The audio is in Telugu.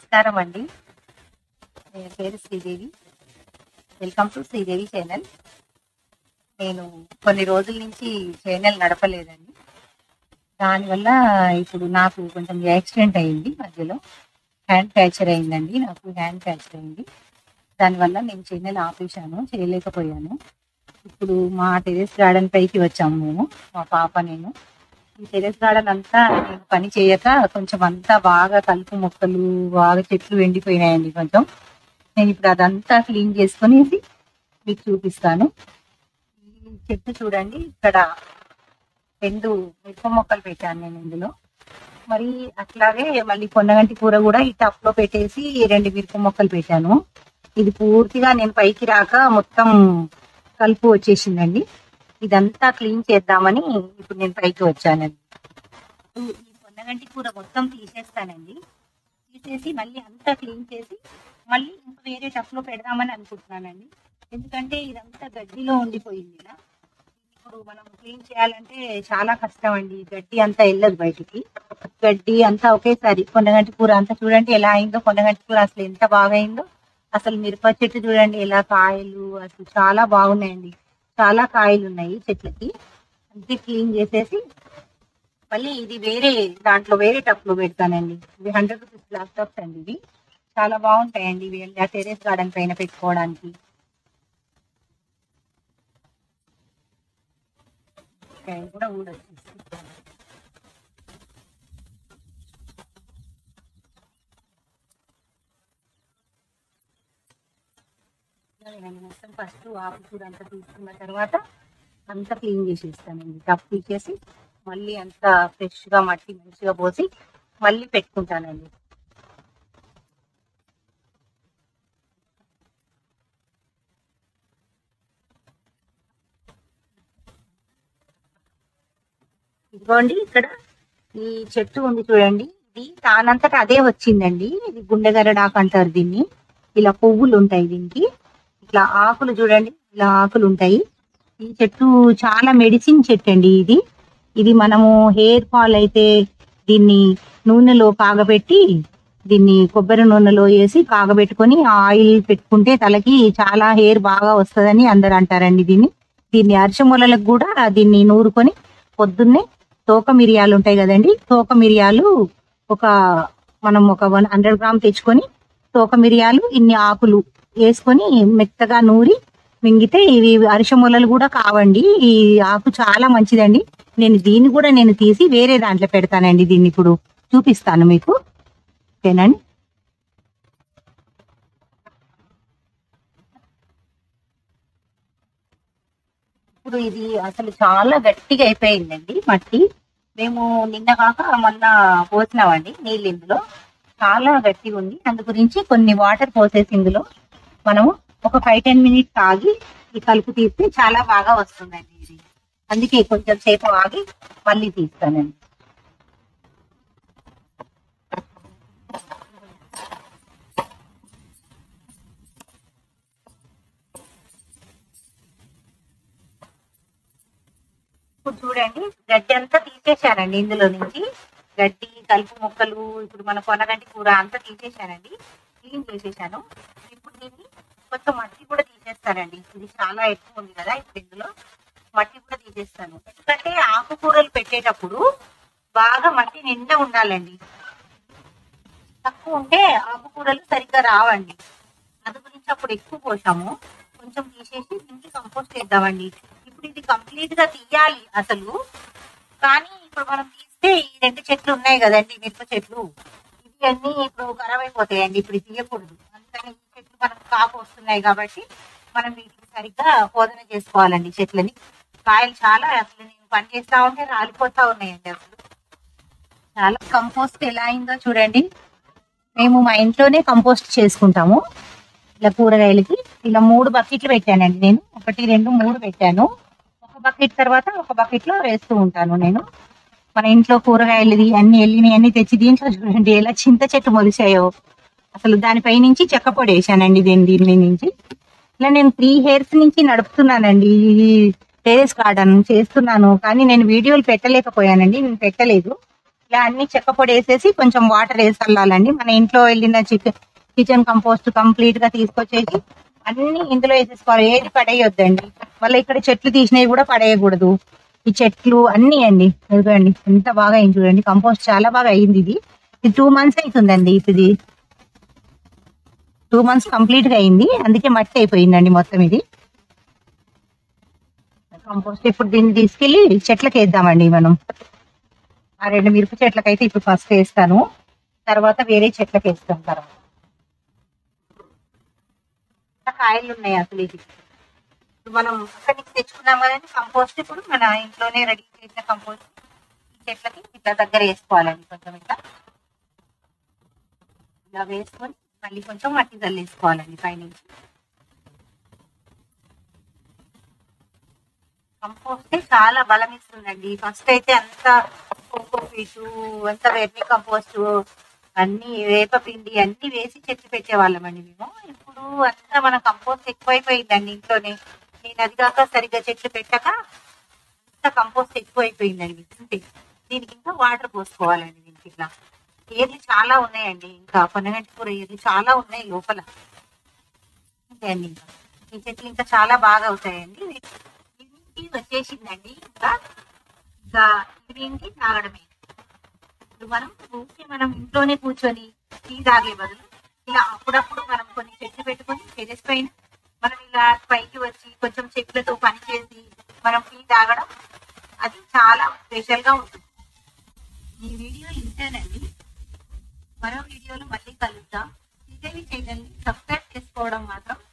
నమస్కారం అండి నేను పేరు Sridevi welcome to Sridevi channel నేను కొన్ని రోజుల నుంచి ఛానల్ నడపలేదండి దానివల్ల ఇప్పుడు నాకు కొంచెం యాక్సిడెంట్ అయింది మధ్యలో హ్యాండ్ ఫ్రాక్చర్ అయిందండి నాకు హ్యాండ్ ఫ్రాక్చర్ అయింది దానివల్ల నేను ఛానల్ ఆపేశాను చేయలేకపోయాను ఇప్పుడు మా టెరెస్ గార్డెన్ పైకి వచ్చాము మేము మా పాప నేను ఈ టెరెస్ గార్డెన్ అంతా నేను పని చేయక కొంచెం అంతా బాగా కలుపు మొక్కలు బాగా చెట్లు ఎండిపోయినాయండి కొంచెం నేను ఇప్పుడు అదంతా క్లీన్ చేసుకునేసి మీకు చూపిస్తాను ఈ చెట్టు చూడండి ఇక్కడ రెండు మిరప మొక్కలు పెట్టాను నేను ఇందులో మరి అట్లాగే మళ్ళీ కొన్నగంటి కూర కూడా ఈ టప్ లో పెట్టేసి రెండు మిరప మొక్కలు పెట్టాను ఇది పూర్తిగా నేను పైకి రాక మొత్తం కలుపు వచ్చేసిందండి ఇదంతా క్లీన్ చేద్దామని ఇప్పుడు నేను పైకి వచ్చానండి ఈ పొన్నగంటి కూర మొత్తం తీసేస్తానండి తీసేసి మళ్ళీ అంతా క్లీన్ చేసి మళ్ళీ ఇంకా వేరే టప్లో పెడదామని అనుకుంటున్నానండి ఎందుకంటే ఇదంతా గడ్డిలో ఉండిపోయింది ఇలా ఇప్పుడు మనం క్లీన్ చేయాలంటే చాలా కష్టం అండి గడ్డి అంతా వెళ్ళదు బయటికి గడ్డి అంతా ఒకేసారి కొన్నగంటి కూర అంతా చూడండి ఎలా అయిందో కొన్నగంటి కూర అసలు ఎంత బాగా అయిందో అసలు మిరప చెట్టు చూడండి ఎలా కాయలు అసలు చాలా బాగున్నాయండి చాలా కాయలు ఉన్నాయి చెట్లకి అంతే క్లీన్ చేసేసి మళ్ళీ ఇది వేరే దాంట్లో వేరే టప్ లో పెడతానండి ఇవి హండ్రెడ్ రూపీస్ బ్లాక్ టప్స్ అండి ఇవి చాలా బాగుంటాయండి ఇవి టెరెస్ గార్డెన్ పైన పెట్టుకోవడానికి కాయ కూడా ఊడొచ్చేసి నేను మొత్తం ఫస్ట్ ఆకు కూర అంతా తీసుకున్న తర్వాత అంతా క్లీన్ చేసేస్తానండి టప్ తీసేసి మళ్ళీ అంతా ఫ్రెష్ గా మట్టి మంచిగా పోసి మళ్ళీ పెట్టుకుంటానండి ఇదిగోండి ఇక్కడ ఈ చెట్టు ఉంది చూడండి ఇది దానంతట అదే వచ్చిందండి ఇది గుండెగరడాకు అంటారు దీన్ని ఇలా పువ్వులు ఉంటాయి దీనికి ఇట్లా ఆకులు చూడండి ఇలా ఆకులు ఉంటాయి ఈ చెట్టు చాలా మెడిసిన్ చెట్టు అండి ఇది ఇది మనము హెయిర్ ఫాల్ అయితే దీన్ని నూనెలో కాగబెట్టి దీన్ని కొబ్బరి నూనెలో వేసి కాగబెట్టుకొని ఆయిల్ పెట్టుకుంటే తలకి చాలా హెయిర్ బాగా వస్తుందని అందరు అంటారండి దీన్ని దీన్ని అరిసెమూలలకు కూడా దీన్ని నూరుకొని పొద్దున్నే తోక మిరియాలు ఉంటాయి కదండి తోక మిరియాలు ఒక మనం ఒక వన్ హండ్రెడ్ గ్రామ్ తెచ్చుకొని తోక మిరియాలు ఇన్ని ఆకులు వేసుకొని మెత్తగా నూరి మింగితే ఇవి అరిసెమూలలు కూడా కావండి ఈ ఆకు చాలా మంచిదండి నేను దీన్ని కూడా నేను తీసి వేరే దాంట్లో పెడతానండి దీన్ని ఇప్పుడు చూపిస్తాను మీకు ఓకేనండి ఇప్పుడు ఇది అసలు చాలా గట్టిగా అయిపోయిందండి మట్టి మేము నిన్న కాక మొన్న పోసినామండి నీళ్ళు ఇందులో చాలా గట్టిగా ఉంది అందు గురించి కొన్ని వాటర్ పోసేసి ఇందులో మనము ఒక ఫైవ్ టెన్ మినిట్స్ ఆగి ఈ కలుపు తీస్తే చాలా బాగా వస్తుందండి ఇది అందుకే కొంచెం సేపు ఆగి మళ్ళీ తీస్తానండి ఇప్పుడు చూడండి గడ్డి అంతా తీసేశానండి ఇందులో నుంచి గడ్డి కలుపు మొక్కలు ఇప్పుడు మన కొనగంటి కూర అంతా తీసేశానండి క్లీన్ చేసేసాను ఇప్పుడు దీన్ని కొంచెం మట్టి కూడా తీసేస్తానండి ఇది చాలా ఎక్కువ ఉంది కదా ఇప్పుడు ఇందులో మట్టి కూడా తీసేస్తాను ఎందుకంటే ఆకుకూరలు పెట్టేటప్పుడు బాగా మట్టి నిండా ఉండాలండి తక్కువ ఉంటే ఆకుకూరలు సరిగ్గా రావండి అందు గురించి అప్పుడు ఎక్కువ పోసాము కొంచెం తీసేసి దీనికి కంపోస్ట్ చేద్దామండి ఇప్పుడు ఇది కంప్లీట్ గా తీయాలి అసలు కానీ ఇప్పుడు మనం తీస్తే ఈ రెండు చెట్లు ఉన్నాయి కదండి మిరప చెట్లు ఇవి అన్ని ఇప్పుడు ఖరాబ్ అయిపోతాయండి ఇప్పుడు ఇది తీయకూడదు అందుకని ఈ చెట్లు మనకు కాపు వస్తున్నాయి కాబట్టి మనం వీటికి సరిగ్గా బోధన చేసుకోవాలండి చెట్లని కాయలు చాలా అసలు నేను పని చేస్తా ఉంటే రాలిపోతా ఉన్నాయండి అసలు చాలా కంపోస్ట్ ఎలా అయిందో చూడండి మేము మా ఇంట్లోనే కంపోస్ట్ చేసుకుంటాము ఇలా కూరగాయలకి ఇలా మూడు బకెట్లు పెట్టానండి నేను ఒకటి రెండు మూడు పెట్టాను ఒక బకెట్ తర్వాత ఒక బకెట్ లో వేస్తూ ఉంటాను నేను మన ఇంట్లో కూరగాయలది అన్ని వెళ్ళినవి అన్ని తెచ్చి దీంట్లో చూడండి ఎలా చింత చెట్టు మొలిచాయో అసలు దానిపై నుంచి చెక్క పొడి వేసానండి దీని దీని నుంచి ఇలా నేను త్రీ హెయిర్స్ నుంచి నడుపుతున్నానండి ఈ టెరెస్ గార్డెన్ చేస్తున్నాను కానీ నేను వీడియోలు పెట్టలేకపోయానండి నేను పెట్టలేదు ఇలా అన్ని చెక్క పొడి వేసేసి కొంచెం వాటర్ వేసి చల్లాలండి మన ఇంట్లో వెళ్ళిన చికెన్ కిచెన్ కంపోస్ట్ కంప్లీట్ గా తీసుకొచ్చేసి అన్ని ఇందులో వేసేసుకోవాలి ఏది పడేయొద్దండి మళ్ళీ ఇక్కడ చెట్లు తీసినవి కూడా పడేయకూడదు ఈ చెట్లు అన్ని అండి ఇదిగోండి ఎంత బాగా అయింది చూడండి కంపోస్ట్ చాలా బాగా అయింది ఇది ఇది టూ మంత్స్ అవుతుందండి ఇది టూ మంత్స్ కంప్లీట్ గా అయింది అందుకే మట్టి అయిపోయిందండి మొత్తం ఇది కంపోస్ట్ ఇప్పుడు దీన్ని తీసుకెళ్లి చెట్లకి వేద్దామండి మనం ఆ రెండు మిరప చెట్లకైతే ఇప్పుడు ఫస్ట్ వేస్తాను తర్వాత వేరే చెట్లకి వేస్తాం తర్వాత ఇంకా కాయలు ఉన్నాయి అసలు ఇది ఇప్పుడు మనం అక్కడి నుంచి తెచ్చుకున్నాం కదండి కంపోస్ట్ ఇప్పుడు మన ఇంట్లోనే రెడీ చేసిన కంపోస్ట్ ఈ చెట్లకి ఇట్లా దగ్గర వేసుకోవాలండి కొంచెం ఇట్లా ఇలా వేసుకొని మళ్ళీ కొంచెం మట్టి చల్లేసుకోవాలండి పైనుంచి కంపోస్ట్ చాలా బలం ఇస్తుందండి ఫస్ట్ అయితే అంత కోకోపీటు అంత వెర్మి కంపోస్ట్ అన్ని వేపపిండి అన్ని వేసి చెట్టు పెట్టేవాళ్ళమండి మేము ఇప్పుడు అంతా మన కంపోస్ట్ ఎక్కువైపోయిందండి ఇంట్లోనే నేను అది కాక సరిగ్గా చెట్లు పెట్టక అంత కంపోస్ట్ ఎక్కువైపోయిందండి అంతే దీనికి ఇంకా వాటర్ పోసుకోవాలండి దీనికి ఇట్లా ఏర్లు చాలా ఉన్నాయండి ఇంకా పొన్నగంటి కూర ఏర్లు చాలా ఉన్నాయి లోపల అంతే అండి ఇంకా ఈ చెట్లు ఇంకా చాలా బాగా అవుతాయండి ఈవినింగ్కి వచ్చేసిందండి ఇంకా ఇంకా ఈవినింగ్కి తాగడమే ఇప్పుడు మనం ఊరికే మనం ఇంట్లోనే కూర్చొని టీ తాగే బదులు ఇలా అప్పుడప్పుడు మనం కొన్ని చెట్లు పెట్టుకొని టెరెస్ పైన మనం ఇలా పైకి వచ్చి కొంచెం చెట్లతో పని చేసి మనం టీ తాగడం అది చాలా స్పెషల్ గా ఉంటుంది ఈ వీడియో ఇంతేనండి మరో వీడియోలో మళ్ళీ కలుద్దాం శ్రీదేవి ఛానల్ సబ్స్క్రైబ్ చేసుకోవడం మాత్రం